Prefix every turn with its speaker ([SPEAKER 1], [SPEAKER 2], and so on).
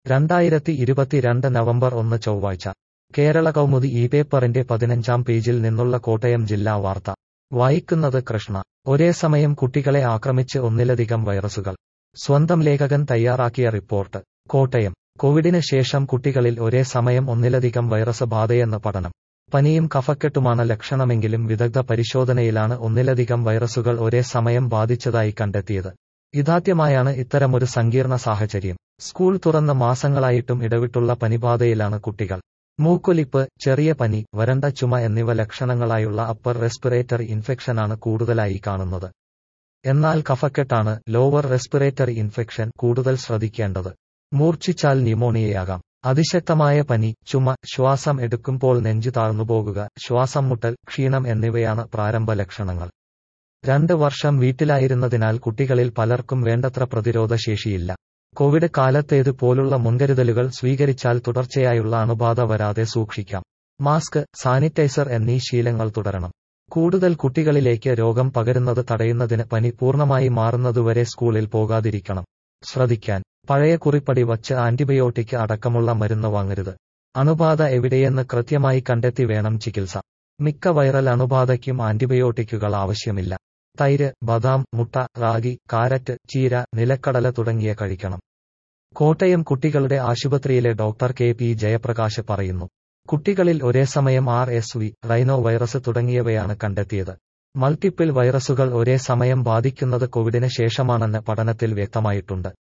[SPEAKER 1] രണ്ടായിരത്തി ഇരുപത്തിരണ്ട് നവംബർ ഒന്ന് ചൊവ്വാഴ്ച കേരള കൗമുദി ഈ പേപ്പറിന്റെ പതിനഞ്ചാം പേജിൽ നിന്നുള്ള കോട്ടയം ജില്ലാ വാർത്ത വായിക്കുന്നത് കൃഷ്ണ ഒരേ സമയം കുട്ടികളെ ആക്രമിച്ച് ഒന്നിലധികം വൈറസുകൾ സ്വന്തം ലേഖകൻ തയ്യാറാക്കിയ റിപ്പോർട്ട് കോട്ടയം കോവിഡിന് ശേഷം കുട്ടികളിൽ ഒരേ സമയം ഒന്നിലധികം വൈറസ് ബാധയെന്ന് പഠനം പനിയും കഫക്കെട്ടുമാണ് ലക്ഷണമെങ്കിലും വിദഗ്ധ പരിശോധനയിലാണ് ഒന്നിലധികം വൈറസുകൾ ഒരേ സമയം ബാധിച്ചതായി കണ്ടെത്തിയത് ഇതാദ്യമായാണ് ഇത്തരമൊരു സങ്കീർണ സാഹചര്യം സ്കൂൾ തുറന്ന മാസങ്ങളായിട്ടും ഇടവിട്ടുള്ള പനിബാധയിലാണ് കുട്ടികൾ മൂക്കൊലിപ്പ് ചെറിയ പനി വരണ്ട ചുമ എന്നിവ ലക്ഷണങ്ങളായുള്ള അപ്പർ റെസ്പിറേറ്ററി ഇൻഫെക്ഷനാണ് കൂടുതലായി കാണുന്നത് എന്നാൽ കഫക്കെട്ടാണ് ലോവർ റെസ്പിറേറ്ററി ഇൻഫെക്ഷൻ കൂടുതൽ ശ്രദ്ധിക്കേണ്ടത് മൂർച്ഛിച്ചാൽ ന്യൂമോണിയയാകാം അതിശക്തമായ പനി ചുമ ശ്വാസം എടുക്കുമ്പോൾ നെഞ്ചു താഴ്ന്നുപോകുക ശ്വാസം മുട്ടൽ ക്ഷീണം എന്നിവയാണ് പ്രാരംഭ ലക്ഷണങ്ങൾ രണ്ട് വർഷം വീട്ടിലായിരുന്നതിനാൽ കുട്ടികളിൽ പലർക്കും വേണ്ടത്ര പ്രതിരോധ ശേഷിയില്ല കോവിഡ് കാലത്തേതു പോലുള്ള മുൻകരുതലുകൾ സ്വീകരിച്ചാൽ തുടർച്ചയായുള്ള അണുബാധ വരാതെ സൂക്ഷിക്കാം മാസ്ക് സാനിറ്റൈസർ എന്നീ ശീലങ്ങൾ തുടരണം കൂടുതൽ കുട്ടികളിലേക്ക് രോഗം പകരുന്നത് തടയുന്നതിന് പനി പൂർണ്ണമായി മാറുന്നതുവരെ സ്കൂളിൽ പോകാതിരിക്കണം ശ്രദ്ധിക്കാൻ പഴയ കുറിപ്പടി വച്ച് ആന്റിബയോട്ടിക് അടക്കമുള്ള മരുന്ന് വാങ്ങരുത് അണുബാധ എവിടെയെന്ന് കൃത്യമായി കണ്ടെത്തി വേണം ചികിത്സ മിക്ക വൈറൽ അണുബാധയ്ക്കും ആന്റിബയോട്ടിക്കുകൾ ആവശ്യമില്ല തൈര് ബദാം മുട്ട റാഗി കാരറ്റ് ചീര നിലക്കടല തുടങ്ങിയ കഴിക്കണം കോട്ടയം കുട്ടികളുടെ ആശുപത്രിയിലെ ഡോക്ടർ കെ പി ജയപ്രകാശ് പറയുന്നു കുട്ടികളിൽ ഒരേ സമയം R S V rhino virus തുടങ്ങിയവയാണ് കണ്ടെത്തിയത് മൾട്ടിപ്പിൾ വൈറസുകൾ ഒരേ സമയം ബാധിക്കുന്നത് കോവിഡിന് ശേഷമാണെന്ന് പഠനത്തിൽ വ്യക്തമായിട്ടുണ്ട്